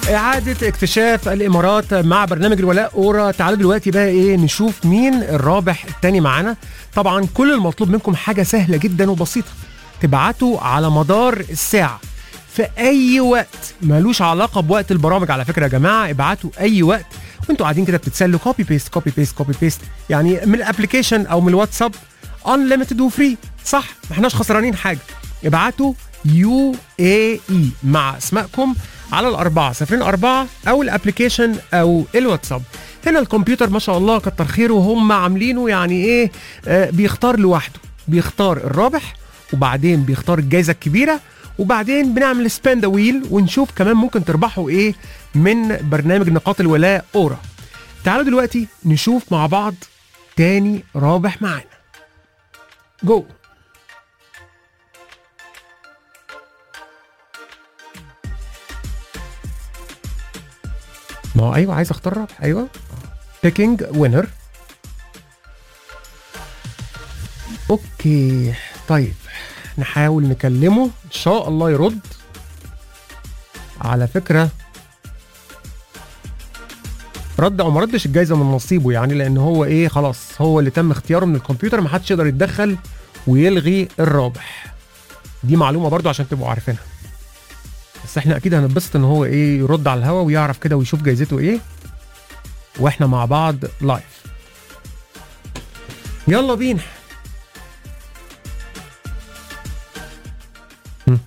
إعادة اكتشاف الإمارات مع برنامج الولاء أورا تعالوا دلوقتي بقى إيه نشوف مين الرابح التاني معانا طبعا كل المطلوب منكم حاجة سهلة جدا وبسيطة تبعتوا على مدار الساعة في أي وقت ملوش علاقة بوقت البرامج على فكرة يا جماعة ابعتوا أي وقت وانتوا قاعدين كده بتتسلوا كوبي بيست كوبي بيست كوبي بيست يعني من الابلكيشن او من الواتساب انليمتد وفري صح ما احناش خسرانين حاجه ابعتوا يو اي اي مع اسمائكم على الأربعة صفرين أربعة أو الأبليكيشن أو الواتساب هنا الكمبيوتر ما شاء الله كتر خيره هم عاملينه يعني إيه آه بيختار لوحده بيختار الرابح وبعدين بيختار الجائزة الكبيرة وبعدين بنعمل سبين ذا ويل ونشوف كمان ممكن تربحوا إيه من برنامج نقاط الولاء أورا تعالوا دلوقتي نشوف مع بعض تاني رابح معانا جو ما هو ايوه عايز اختار رابح ايوه بيكينج وينر اوكي طيب نحاول نكلمه ان شاء الله يرد على فكره رد او ما ردش الجايزه من نصيبه يعني لان هو ايه خلاص هو اللي تم اختياره من الكمبيوتر ما حدش يقدر يتدخل ويلغي الرابح دي معلومه برضو عشان تبقوا عارفينها بس احنا اكيد هنتبسط ان هو ايه يرد على الهوا ويعرف كده ويشوف جايزته ايه واحنا مع بعض لايف يلا بينا هم.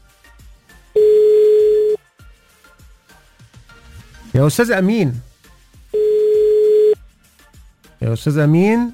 يا استاذ امين يا استاذ امين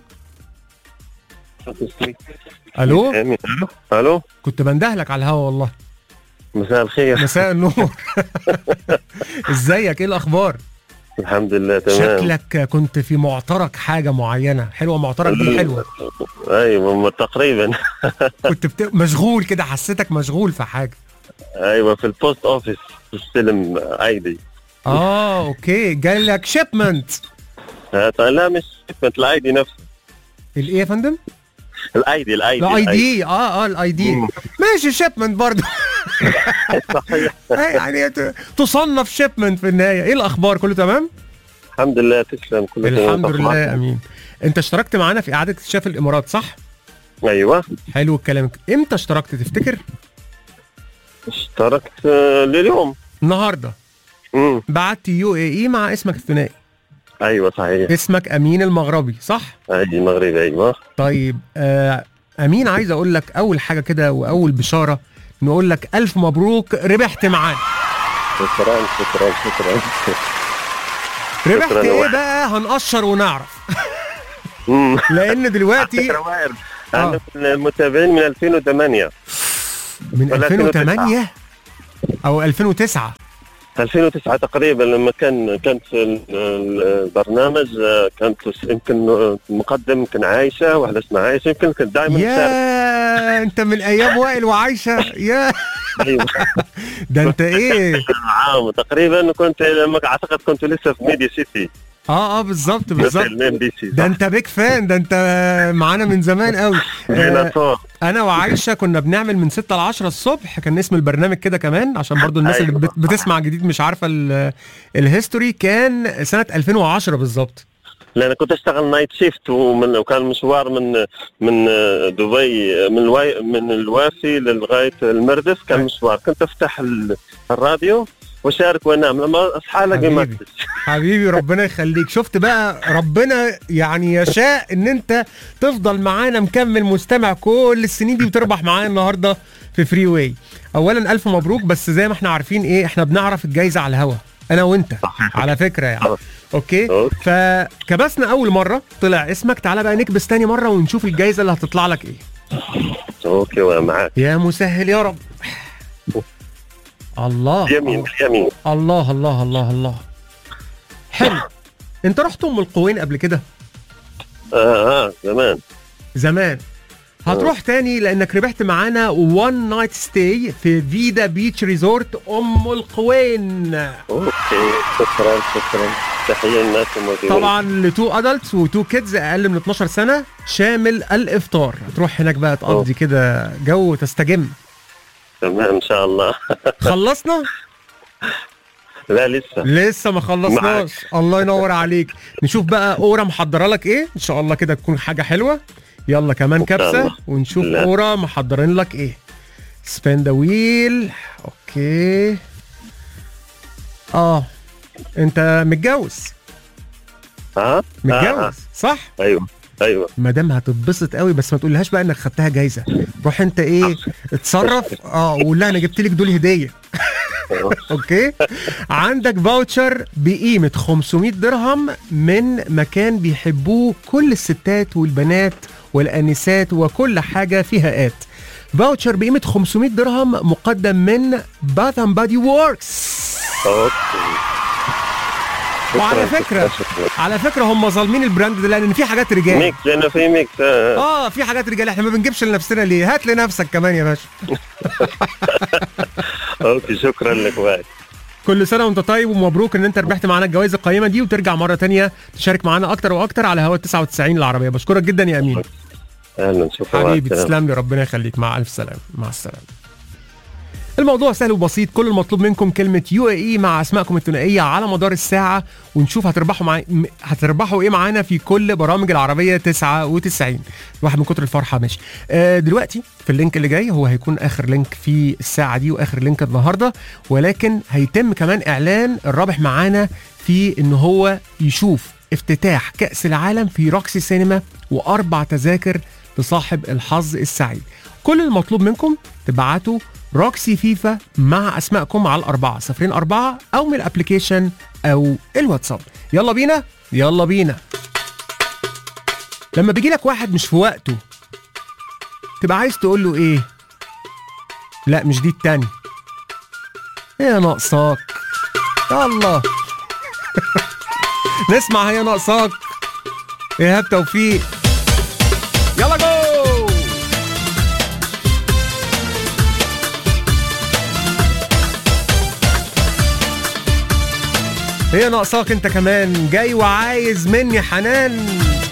الو امين الو الو كنت بندهلك على الهوا والله مساء الخير مساء النور ازيك ايه الاخبار الحمد لله تمام شكلك كنت في معترك حاجه معينه حلوه معترك دي حلوه ايوه تقريبا كنت بت... مشغول كده حسيتك مشغول في حاجه ايوه في البوست اوفيس بستلم ايدي اه اوكي جاي لك شيبمنت لا مش شيبمنت الايدي نفسه الايه يا فندم الايدي الايدي الاي دي اه اه الاي دي مم. ماشي شيبمنت برضه صحيح يعني ت- تصنف شيبمنت في النهايه ايه الاخبار كله تمام الحمد لله تسلم كل سنة الحمد وأنت لله بخير. يا امين انت اشتركت معانا في اعاده اكتشاف الامارات صح ايوه حلو الكلام امتى اشتركت تفتكر اشتركت آه، لليوم النهارده امم بعت يو اي اي مع اسمك الثنائي ايوه صحيح اسمك امين المغربي صح ايدي مغربي ايوه طيب آه امين عايز اقول لك اول حاجه كده واول بشاره نقول لك الف مبروك ربحت معانا شكرا شكرا شكرا ربحت شكراً يا ايه واحد. بقى هنقشر ونعرف امم لان دلوقتي فكرة وائل آه. انا من المتابعين من 2008 من ولا 2008 او 2009 2009 تقريبا لما كان كانت ال- ال- البرنامج آه، كانت يمكن آه، المقدم يمكن عايشه واحده اسمها عايشه يمكن كنت دائما تشارك يا انت من ايام وائل وعايشه يا أيوة. ده انت ايه عام تقريبا كنت لما اعتقد كنت لسه في ميديا سيتي اه اه بالظبط لسه بالظبط الام بي سي ده انت بيك فان ده انت معانا من زمان قوي آه، فوق انا وعايشه كنا بنعمل من 6 ل 10 الصبح كان اسم البرنامج كده كمان عشان برضو الناس اللي أيوة. بت- بتسمع جديد مش عارفه ال- الهيستوري كان سنه 2010 بالظبط لان كنت اشتغل نايت شيفت ومن وكان مشوار من من آه، دبي آه، من الواي من الوافي لغايه المردف كان أي. مشوار كنت افتح ال- الراديو وشارك وانام لما اصحى الاقي ما حبيبي. حبيبي ربنا يخليك شفت بقى ربنا يعني يشاء ان انت تفضل معانا مكمل مستمع كل السنين دي وتربح معانا النهارده في فري واي اولا الف مبروك بس زي ما احنا عارفين ايه احنا بنعرف الجايزه على الهوا انا وانت على فكره يعني خلاص. اوكي أوكي. فكبسنا اول مره طلع اسمك تعالى بقى نكبس تاني مره ونشوف الجايزه اللي هتطلع لك ايه اوكي وانا معك يا مسهل يا رب الله باليمين باليمين الله الله الله الله حلو انت رحت ام القوين قبل كده اه اه زمان زمان هتروح تاني لانك ربحت معانا وان نايت ستاي في فيدا بيتش ريزورت ام القوين اوكي شكرا شكرا تحيه للناس الموجودين طبعا لتو ادلتس وتو كيدز اقل من 12 سنه شامل الافطار هتروح هناك بقى تقضي كده جو وتستجم تمام ان شاء الله خلصنا لا لسه لسه ما خلصناش الله ينور عليك نشوف بقى اورا محضره لك ايه ان شاء الله كده تكون حاجه حلوه يلا كمان إن شاء كبسه الله. ونشوف لا. اورا محضرين لك ايه سبين ذا ويل اوكي اه انت متجوز ها متجوز آه. صح ايوه ايوه مدام هتتبسط قوي بس ما تقولهاش بقى انك خدتها جايزه روح انت ايه اتصرف اه وقول لها انا جبت لك دول هديه اوكي عندك فاوتشر بقيمه 500 درهم من مكان بيحبوه كل الستات والبنات والانسات وكل حاجه فيها ات فاوتشر بقيمه 500 درهم مقدم من باث اند بادي ووركس اوكي وعلى شكراً، فكره شكراً. على فكره هم ظالمين البراند ده لان في حاجات رجال ميكس انا في ميكس آه. اه في حاجات رجال احنا ما بنجيبش لنفسنا ليه هات لنفسك كمان يا باشا اوكي شكرا لك باي كل سنه وانت طيب ومبروك ان انت ربحت معانا الجوائز القيمه دي وترجع مره تانية تشارك معانا اكتر واكتر على هوا 99 العربيه بشكرك جدا يا امين اهلا شكرا حبيبي مع السلامة. تسلم لي ربنا يخليك مع الف سلامه مع السلامه الموضوع سهل وبسيط كل المطلوب منكم كلمة يو اي مع اسمائكم الثنائية على مدار الساعة ونشوف هتربحوا مع... م- هتربحوا ايه معانا في كل برامج العربية 99 الواحد من كتر الفرحة ماشي آه دلوقتي في اللينك اللي جاي هو هيكون اخر لينك في الساعة دي واخر لينك النهاردة ولكن هيتم كمان اعلان الرابح معانا في ان هو يشوف افتتاح كأس العالم في روكسي سينما واربع تذاكر لصاحب الحظ السعيد كل المطلوب منكم تبعتوا روكسي فيفا مع اسمائكم على الأربعة صفرين أربعة أو من الابليكيشن أو الواتساب يلا بينا يلا بينا لما بيجي لك واحد مش في وقته تبقى عايز تقول له ايه لا مش دي التاني هي ناقصاك يلا نسمع هي ناقصاك ايهاب توفيق يلا جو هي ناقصاك انت كمان جاي وعايز مني حنان